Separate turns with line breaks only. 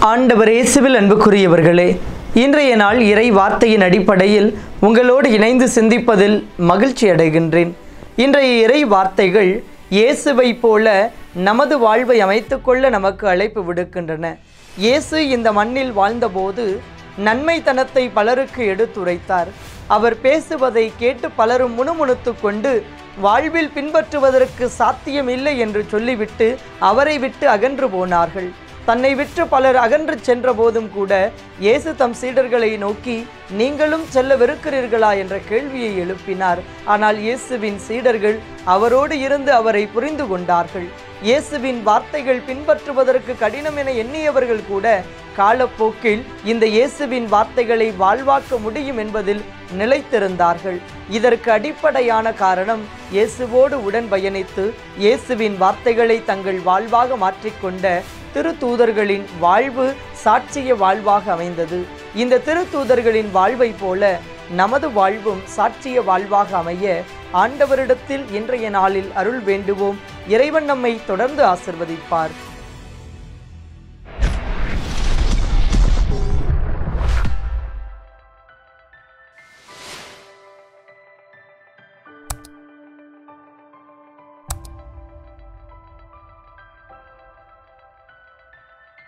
ஆண்டவர் இயேசுவில் அன்புக்குரியவர்களே இன்றைய நாள் இறை வார்த்தையின் அடிப்படையில் உங்களோடு இணைந்து சிந்திப்பதில் மகிழ்ச்சி அடைகின்றேன் இன்றைய இறை வார்த்தைகள் இயேசுவை போல நமது வாழ்வை அமைத்துக்கொள்ள நமக்கு அழைப்பு விடுக்கின்றன இயேசு இந்த மண்ணில் வாழ்ந்தபோது நன்மைத்தனத்தை பலருக்கு எடுத்துரைத்தார் அவர் பேசுவதை கேட்டு பலரும் முணுமுணுத்து கொண்டு வாழ்வில் பின்பற்றுவதற்கு சாத்தியமில்லை என்று சொல்லிவிட்டு அவரை விட்டு அகன்று போனார்கள் தன்னை விற்று பலர் அகன்று சென்ற போதும் கூட இயேசு தம் சீடர்களை நோக்கி நீங்களும் செல்லவிருக்கிறீர்களா என்ற கேள்வியை எழுப்பினார் ஆனால் இயேசுவின் சீடர்கள் அவரோடு இருந்து அவரை புரிந்து கொண்டார்கள் இயேசுவின் வார்த்தைகள் பின்பற்றுவதற்கு கடினம் என எண்ணியவர்கள் கூட காலப்போக்கில் இந்த இயேசுவின் வார்த்தைகளை வாழ்வாக்க முடியும் என்பதில் நிலைத்திருந்தார்கள் இதற்கு அடிப்படையான காரணம் இயேசுவோடு உடன் பயணித்து இயேசுவின் வார்த்தைகளை தங்கள் வாழ்வாக மாற்றிக்கொண்ட திருத்தூதர்களின் வாழ்வு சாட்சிய வாழ்வாக அமைந்தது இந்த திருத்தூதர்களின் வாழ்வை போல நமது வாழ்வும் சாட்சிய வாழ்வாக அமைய ஆண்டவரிடத்தில் இன்றைய நாளில் அருள் வேண்டுவோம் இறைவன் நம்மை தொடர்ந்து ஆசிர்வதிப்பார்